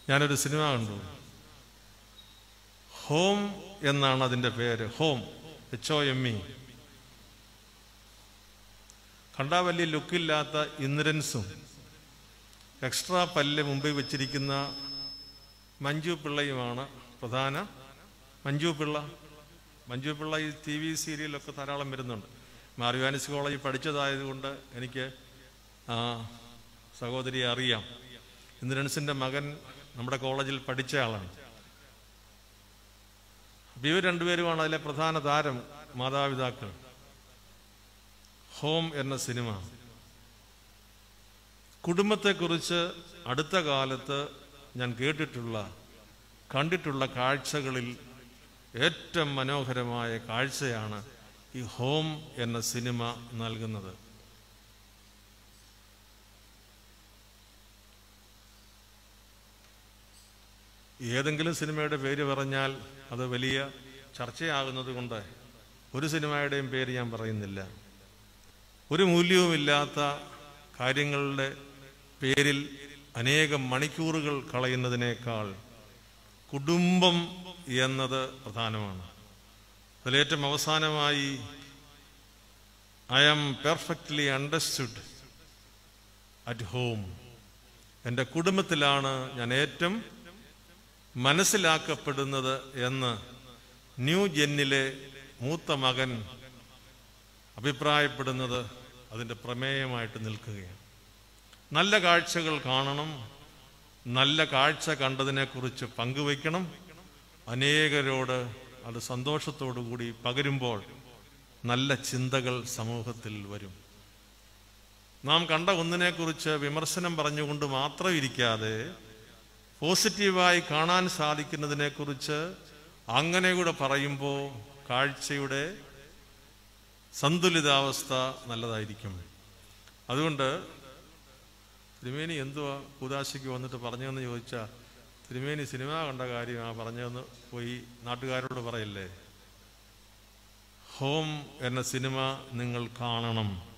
ഞാനൊരു സിനിമ കണ്ടു ഹോം എന്നാണ് അതിൻ്റെ പേര് home H O M E കണ്ടാൽ വലിയ ലുക്കില്ലാത്ത ഇന്ദ്രൻസും എക്സ്ട്രാ പല്ല് മുമ്പിൽ വെച്ചിരിക്കുന്ന മഞ്ജു പിള്ളയുമാണ് പ്രധാന മഞ്ജു പിള്ള മഞ്ജു പിള്ള ഈ ടി വി സീരിയലൊക്കെ ധാരാളം വരുന്നുണ്ട് മാറിവാനിസ് കോളേജിൽ പഠിച്ചതായതുകൊണ്ട് എനിക്ക് ആ സഹോദരിയെ അറിയാം ഇന്ദ്രൻസിൻ്റെ മകൻ നമ്മുടെ കോളേജിൽ പഠിച്ച ആളാണ് അപ്പോൾ ഇവർ രണ്ടുപേരുമാണ് അതിലെ പ്രധാന താരം മാതാപിതാക്കൾ ഹോം എന്ന സിനിമ കുടുംബത്തെക്കുറിച്ച് അടുത്ത കാലത്ത് ഞാൻ കേട്ടിട്ടുള്ള കണ്ടിട്ടുള്ള കാഴ്ചകളിൽ ഏറ്റവും മനോഹരമായ കാഴ്ചയാണ് ഈ ഹോം എന്ന സിനിമ നൽകുന്നത് ഏതെങ്കിലും സിനിമയുടെ പേര് പറഞ്ഞാൽ അത് വലിയ ചർച്ചയാകുന്നത് കൊണ്ട് ഒരു സിനിമയുടെയും പേര് ഞാൻ പറയുന്നില്ല ഒരു മൂല്യവുമില്ലാത്ത കാര്യങ്ങളുടെ പേരിൽ അനേകം മണിക്കൂറുകൾ കളയുന്നതിനേക്കാൾ കുടുംബം എന്നത് പ്രധാനമാണ് അതിലേറ്റവും അവസാനമായി I am perfectly understood at home എൻ്റെ കുടുംബത്തിലാണ് ഞാൻ ഏറ്റവും മനസ്സിലാക്കപ്പെടുന്നത് എന്ന് ന്യൂ ജെന്നിലെ മൂത്ത മകൻ അഭിപ്രായപ്പെടുന്നത് അതിൻ്റെ പ്രമേയമായിട്ട് നിൽക്കുകയാണ് നല്ല കാഴ്ചകൾ കാണണം നല്ല കാഴ്ച കണ്ടതിനെക്കുറിച്ച് പങ്കുവയ്ക്കണം അനേകരോട് അത് സന്തോഷത്തോടു കൂടി പകരുമ്പോൾ നല്ല ചിന്തകൾ സമൂഹത്തിൽ വരും നാം കണ്ട ഒന്നിനെക്കുറിച്ച് വിമർശനം പറഞ്ഞുകൊണ്ട് മാത്രം ഇരിക്കാതെ പോസിറ്റീവായി കാണാൻ സാധിക്കുന്നതിനെക്കുറിച്ച് അങ്ങനെ കൂടെ പറയുമ്പോൾ കാഴ്ചയുടെ സന്തുലിതാവസ്ഥ നല്ലതായിരിക്കും അതുകൊണ്ട് തിരുമേനി എന്തുവാ കൂതാശിക്ക് വന്നിട്ട് പറഞ്ഞതെന്ന് ചോദിച്ചാൽ തിരുമേനി സിനിമ കണ്ട കാര്യം ആ പറഞ്ഞതെന്ന് പോയി നാട്ടുകാരോട് പറയല്ലേ ഹോം എന്ന സിനിമ നിങ്ങൾ കാണണം